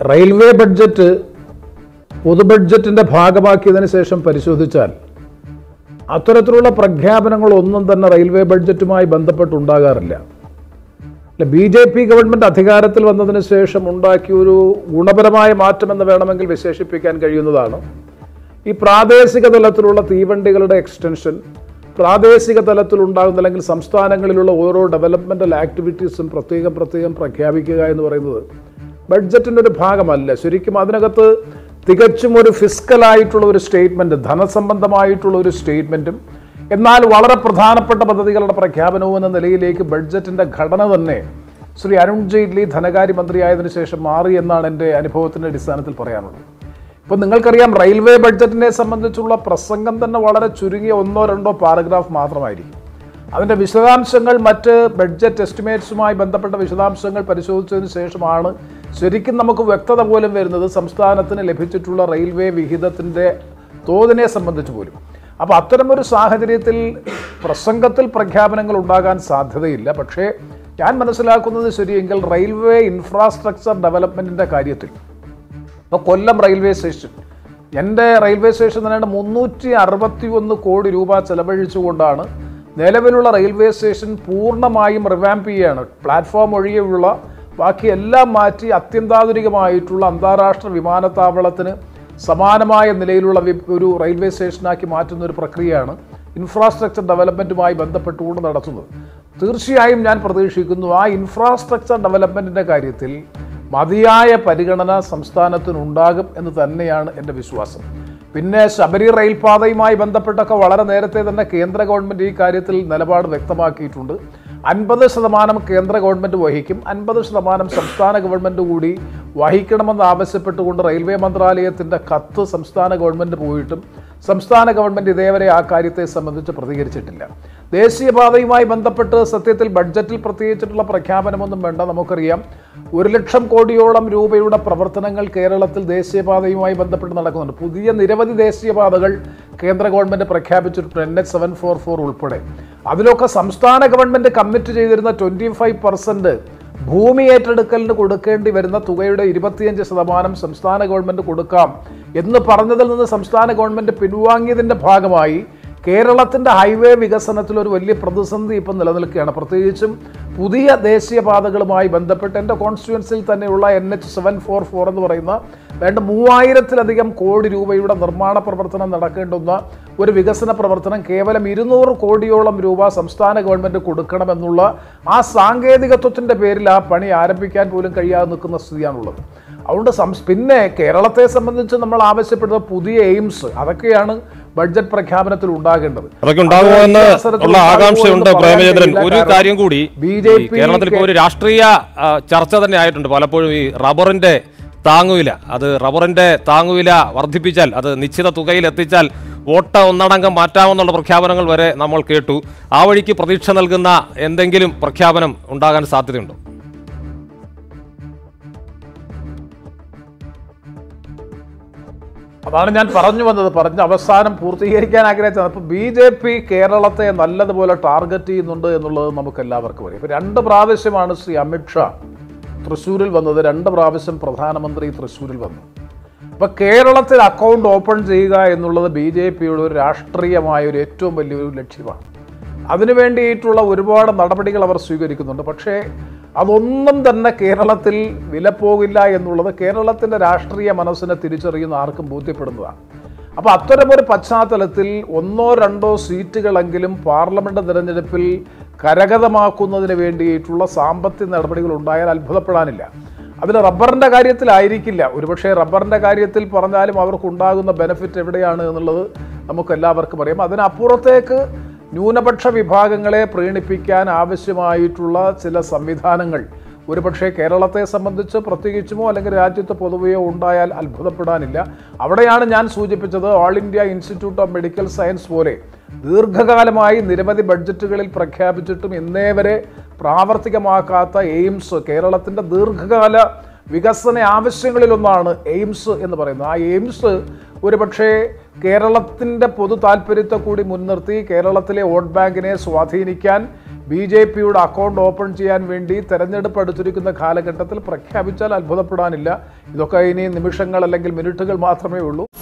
Railway budget പൊതു ബഡ്ജറ്റിന്റെ ഭാഗമാക്കിയതിനു ശേഷം പരിശോധിച്ചാൽ അത്തരത്തിലുള്ള പ്രഖ്യാപനങ്ങളൊന്നും തന്നെ റെയിൽവേ ബഡ്ജറ്റുമായി ബന്ധപ്പെട്ടുണ്ടാകാറില്ല അല്ല ബി ജെ പി ഗവൺമെന്റ് അധികാരത്തിൽ വന്നതിന് ശേഷം ഉണ്ടാക്കിയ ഒരു ഗുണപരമായ മാറ്റമെന്ന് വേണമെങ്കിൽ വിശേഷിപ്പിക്കാൻ കഴിയുന്നതാണ് ഈ പ്രാദേശിക തലത്തിലുള്ള തീവണ്ടികളുടെ എക്സ്റ്റൻഷൻ പ്രാദേശിക തലത്തിൽ ഉണ്ടാകുന്ന അല്ലെങ്കിൽ സംസ്ഥാനങ്ങളിലുള്ള ഓരോ ഡെവലപ്മെന്റൽ ആക്ടിവിറ്റീസും പ്രത്യേകം പ്രത്യേകം പ്രഖ്യാപിക്കുക എന്ന് പറയുന്നത് ബഡ്ജറ്റിന്റെ ഒരു ഭാഗമല്ല ശരിക്കും അതിനകത്ത് തികച്ചും ഒരു ഫിസിക്കലായിട്ടുള്ള ഒരു സ്റ്റേറ്റ്മെന്റ് ധനസംബന്ധമായിട്ടുള്ള ഒരു സ്റ്റേറ്റ്മെന്റും എന്നാൽ വളരെ പ്രധാനപ്പെട്ട പദ്ധതികളുടെ പ്രഖ്യാപനവും എന്ന നിലയിലേക്ക് ബഡ്ജറ്റിന്റെ ഘടന തന്നെ ശ്രീ അരുൺ ജെയ്റ്റ്ലി ധനകാര്യമന്ത്രിയായതിനു ശേഷം മാറി എന്നാണ് എൻ്റെ അനുഭവത്തിന്റെ അടിസ്ഥാനത്തിൽ പറയാനുള്ളത് ഇപ്പൊ നിങ്ങൾക്കറിയാം റെയിൽവേ ബഡ്ജറ്റിനെ സംബന്ധിച്ചുള്ള പ്രസംഗം തന്നെ വളരെ ചുരുങ്ങിയ ഒന്നോ രണ്ടോ പാരഗ്രാഫ് മാത്രമായിരിക്കും അതിന്റെ വിശദാംശങ്ങൾ മറ്റ് ബഡ്ജറ്റ് എസ്റ്റിമേറ്റ്സുമായി ബന്ധപ്പെട്ട വിശദാംശങ്ങൾ പരിശോധിച്ചതിന് ശേഷമാണ് ശരിക്കും നമുക്ക് വ്യക്തത പോലും വരുന്നത് സംസ്ഥാനത്തിന് ലഭിച്ചിട്ടുള്ള റെയിൽവേ വിഹിതത്തിന്റെ തോതിനെ സംബന്ധിച്ച് പോലും അപ്പോൾ അത്തരമൊരു സാഹചര്യത്തിൽ പ്രസംഗത്തിൽ പ്രഖ്യാപനങ്ങൾ ഉണ്ടാകാൻ സാധ്യതയില്ല പക്ഷേ ഞാൻ മനസ്സിലാക്കുന്നത് ശരിയെങ്കിൽ റെയിൽവേ ഇൻഫ്രാസ്ട്രക്ചർ ഡെവലപ്മെന്റിന്റെ കാര്യത്തിൽ ഇപ്പോൾ കൊല്ലം റെയിൽവേ സ്റ്റേഷൻ എൻ്റെ റെയിൽവേ സ്റ്റേഷൻ തന്നെ മുന്നൂറ്റി അറുപത്തി ഒന്ന് കോടി രൂപ ചെലവഴിച്ചുകൊണ്ടാണ് നിലവിലുള്ള റെയിൽവേ സ്റ്റേഷൻ പൂർണ്ണമായും റിവാമ്പ് ചെയ്യുകയാണ് പ്ലാറ്റ്ഫോം ഒഴികെയുള്ള ബാക്കി എല്ലാം മാറ്റി അത്യന്താധുനികമായിട്ടുള്ള അന്താരാഷ്ട്ര വിമാനത്താവളത്തിന് സമാനമായ നിലയിലുള്ള വി- ഒരു റെയിൽവേ സ്റ്റേഷനാക്കി മാറ്റുന്ന ഒരു പ്രക്രിയയാണ് ഇൻഫ്രാസ്ട്രക്ചർ ഡെവലപ്മെൻറ്റുമായി ബന്ധപ്പെട്ടുകൊണ്ട് നടത്തുന്നത് തീർച്ചയായും ഞാൻ പ്രതീക്ഷിക്കുന്നു ആ ഇൻഫ്രാസ്ട്രക്ചർ ഡെവലപ്മെൻറ്റിൻ്റെ കാര്യത്തിൽ മതിയായ പരിഗണന സംസ്ഥാനത്തിനുണ്ടാകും എന്ന് തന്നെയാണ് എൻ്റെ വിശ്വാസം പിന്നെ ശബരി റെയിൽപാതയുമായി ബന്ധപ്പെട്ടൊക്കെ വളരെ നേരത്തെ തന്നെ കേന്ദ്ര ഗവൺമെൻറ് ഈ കാര്യത്തിൽ നിലപാട് വ്യക്തമാക്കിയിട്ടുണ്ട് അൻപത് ശതമാനം കേന്ദ്ര ഗവൺമെൻറ് വഹിക്കും അൻപത് ശതമാനം സംസ്ഥാന ഗവൺമെൻറ് കൂടി വഹിക്കണമെന്ന് ആവശ്യപ്പെട്ടുകൊണ്ട് റെയിൽവേ മന്ത്രാലയത്തിൻ്റെ കത്ത് സംസ്ഥാന ഗവൺമെൻറ് പോയിട്ടും സംസ്ഥാന ഗവൺമെൻറ് ഇതേവരെ ആ കാര്യത്തെ സംബന്ധിച്ച് പ്രതികരിച്ചിട്ടില്ല ദേശീയപാതയുമായി ബന്ധപ്പെട്ട് സത്യത്തിൽ ബഡ്ജറ്റിൽ പ്രത്യേകിച്ചിട്ടുള്ള പ്രഖ്യാപനമൊന്നും വേണ്ട നമുക്കറിയാം ഒരു ലക്ഷം കോടിയോളം രൂപയുടെ പ്രവർത്തനങ്ങൾ കേരളത്തിൽ ദേശീയപാതയുമായി ബന്ധപ്പെട്ട് നടക്കുന്നുണ്ട് പുതിയ നിരവധി ദേശീയപാതകൾ കേന്ദ്ര ഗവൺമെന്റ് പ്രഖ്യാപിച്ചിട്ടുണ്ട് N H seven four four ഉൾപ്പെടെ അതിലൊക്കെ സംസ്ഥാന ഗവൺമെന്റ് കമ്മിറ്റ് ചെയ്തിരുന്ന ട്വന്റി ഫൈവ് പെർസെന്റ് ഭൂമി ഏറ്റെടുക്കലിന് കൊടുക്കേണ്ടി വരുന്ന തുകയുടെ ഇരുപത്തിയഞ്ച് ശതമാനം സംസ്ഥാന ഗവൺമെന്റ് കൊടുക്കാം എന്ന് പറഞ്ഞതിൽ നിന്ന് സംസ്ഥാന ഗവൺമെന്റ് പിൻവാങ്ങിയതിന്റെ ഭാഗമായി കേരളത്തിന്റെ ഹൈവേ വികസനത്തിൽ ഒരു വലിയ പ്രതിസന്ധി ഇപ്പം നിലനിൽക്കുകയാണ് പ്രത്യേകിച്ചും പുതിയ ദേശീയപാതകളുമായി ബന്ധപ്പെട്ട് എൻ്റെ കോൺസ്റ്റിറ്റ്യുവൻസിയിൽ തന്നെയുള്ള N H seven four four എന്ന് പറയുന്ന വേണ്ട മൂവായിരത്തിലധികം കോടി രൂപയുടെ നിർമ്മാണ പ്രവർത്തനം നടക്കേണ്ടുന്ന ഒരു വികസന പ്രവർത്തനം കേവലം ഇരുന്നൂറ് കോടിയോളം രൂപ സംസ്ഥാന ഗവൺമെന്റ് കൊടുക്കണമെന്നുള്ള ആ സാങ്കേതികത്വത്തിന്റെ പേരിൽ ആ പണി ആരംഭിക്കാൻ പോലും കഴിയാതെ നിൽക്കുന്ന സ്ഥിതിയാണുള്ളത് അതുകൊണ്ട് സംസ് പിന്നെ കേരളത്തെ സംബന്ധിച്ച് നമ്മൾ ആവശ്യപ്പെടുന്ന പുതിയ എയിംസ് അതൊക്കെയാണ് ബഡ്ജറ്റ് പ്രഖ്യാപനത്തിൽ ഉണ്ടാകേണ്ടത് അതൊക്കെ ഉണ്ടാകുമോ എന്ന് അത് ഈ അവസരത്തിൽ ഉള്ള ആകാംക്ഷയുണ്ട് ഉണ്ടാകുമോ എന്ന് പ്രേമചന്ദ്രൻ പറയാൻ ഒരു കഴിയില്ല. കാര്യം കൂടി BJP ഈ കേരളത്തിൽ ഇപ്പോൾ ഒരു രാഷ്ട്രീയ ആ, ചർച്ച തന്നെ ആയിട്ടുണ്ട് പലപ്പോഴും ഈ റബ്ബറിന്റെ താങ്ങുവില അത് റബ്ബറിന്റെ താങ്ങുവില വർദ്ധിപ്പിച്ചാൽ അത് നിശ്ചിത തുകയിൽ എത്തിച്ചാൽ വോട്ട് ഒന്നടങ്കം മാറ്റാമെന്നുള്ള പ്രഖ്യാപനങ്ങൾ വരെ നമ്മൾ കേട്ടു ആ വഴിക്ക് പ്രതീക്ഷ നൽകുന്ന എന്തെങ്കിലും പ്രഖ്യാപനം ഉണ്ടാകാൻ സാധ്യതയുണ്ടോ അതാണ് ഞാൻ പറഞ്ഞു വന്നത് പറഞ്ഞ അവസാനം പൂർത്തീകരിക്കാൻ ആഗ്രഹിച്ചത് അപ്പോൾ ബി ജെ പി കേരളത്തെ നല്ലതുപോലെ ടാർഗറ്റ് ചെയ്യുന്നുണ്ട് എന്നുള്ളത് നമുക്ക് എല്ലാവർക്കും അറിയാം ഇപ്പോൾ രണ്ട് പ്രാവശ്യമാണ് ശ്രീ അമിത്ഷാ തൃശ്ശൂരിൽ വന്നത് രണ്ട് പ്രാവശ്യം പ്രധാനമന്ത്രി തൃശ്ശൂരിൽ വന്നു അപ്പോൾ കേരളത്തിൽ അക്കൗണ്ട് ഓപ്പൺ ചെയ്യുക എന്നുള്ളത് ബി ജെ പിയുടെ ഒരു രാഷ്ട്രീയമായ ഒരു ഏറ്റവും വലിയൊരു ലക്ഷ്യമാണ് അതിനു വേണ്ടിയിട്ടുള്ള ഒരുപാട് നടപടികൾ അവർ സ്വീകരിക്കുന്നുണ്ട് പക്ഷേ അതൊന്നും തന്നെ കേരളത്തിൽ വിലപ്പോകില്ല എന്നുള്ളത് കേരളത്തിൻ്റെ രാഷ്ട്രീയ മനസ്സിനെ തിരിച്ചറിയുന്ന ആർക്കും ബോധ്യപ്പെടുന്നതാണ് അപ്പോൾ അത്തരമൊരു പശ്ചാത്തലത്തിൽ ഒന്നോ രണ്ടോ സീറ്റുകളെങ്കിലും പാർലമെന്റ് തിരഞ്ഞെടുപ്പിൽ കരഗതമാക്കുന്നതിന് വേണ്ടിയിട്ടുള്ള സാമ്പത്തിക നടപടികൾ ഉണ്ടായാൽ അത്ഭുതപ്പെടാനില്ല അതിൽ റബ്ബറിൻ്റെ കാര്യത്തിലായിരിക്കില്ല ഒരുപക്ഷെ റബ്ബറിൻ്റെ കാര്യത്തിൽ പറഞ്ഞാലും അവർക്കുണ്ടാകുന്ന ബെനിഫിറ്റ് എവിടെയാണ് എന്നുള്ളത് നമുക്ക് എല്ലാവർക്കും അറിയാം അതിനപ്പുറത്തേക്ക് ന്യൂനപക്ഷ വിഭാഗങ്ങളെ പ്രീണിപ്പിക്കാൻ ആവശ്യമായിട്ടുള്ള ചില സംവിധാനങ്ങൾ ഒരുപക്ഷെ കേരളത്തെ സംബന്ധിച്ച് പ്രത്യേകിച്ചുമോ അല്ലെങ്കിൽ രാജ്യത്ത് പൊതുവെയോ ഉണ്ടായാൽ അത്ഭുതപ്പെടാനില്ല അവിടെയാണ് ഞാൻ സൂചിപ്പിച്ചത് all India institute of medical science പോലെ ദീർഘകാലമായി നിരവധി ബഡ്ജറ്റുകളിൽ പ്രഖ്യാപിച്ചിട്ടും ഇന്നേ വരെ പ്രാവർത്തികമാക്കാത്ത എയിംസ് കേരളത്തിൻ്റെ ദീർഘകാല വികസന ആവശ്യങ്ങളിലൊന്നാണ് എയിംസ് എന്ന് പറയുന്നത് ആ എയിംസ് ഒരുപക്ഷേ കേരളത്തിൻ്റെ പൊതു താല്പര്യത്തെ കൂടി മുൻനിർത്തി കേരളത്തിലെ വോട്ട് ബാങ്കിനെ സ്വാധീനിക്കാൻ ബി ജെ പിയുടെ അക്കൗണ്ട് ഓപ്പൺ ചെയ്യാൻ വേണ്ടി തെരഞ്ഞെടുപ്പ് അടുത്തിരിക്കുന്ന കാലഘട്ടത്തിൽ പ്രഖ്യാപിച്ചാൽ അത്ഭുതപ്പെടാനില്ല ഇതൊക്കെ ഇനി നിമിഷങ്ങൾ അല്ലെങ്കിൽ മിനിറ്റുകൾ മാത്രമേ ഉള്ളൂ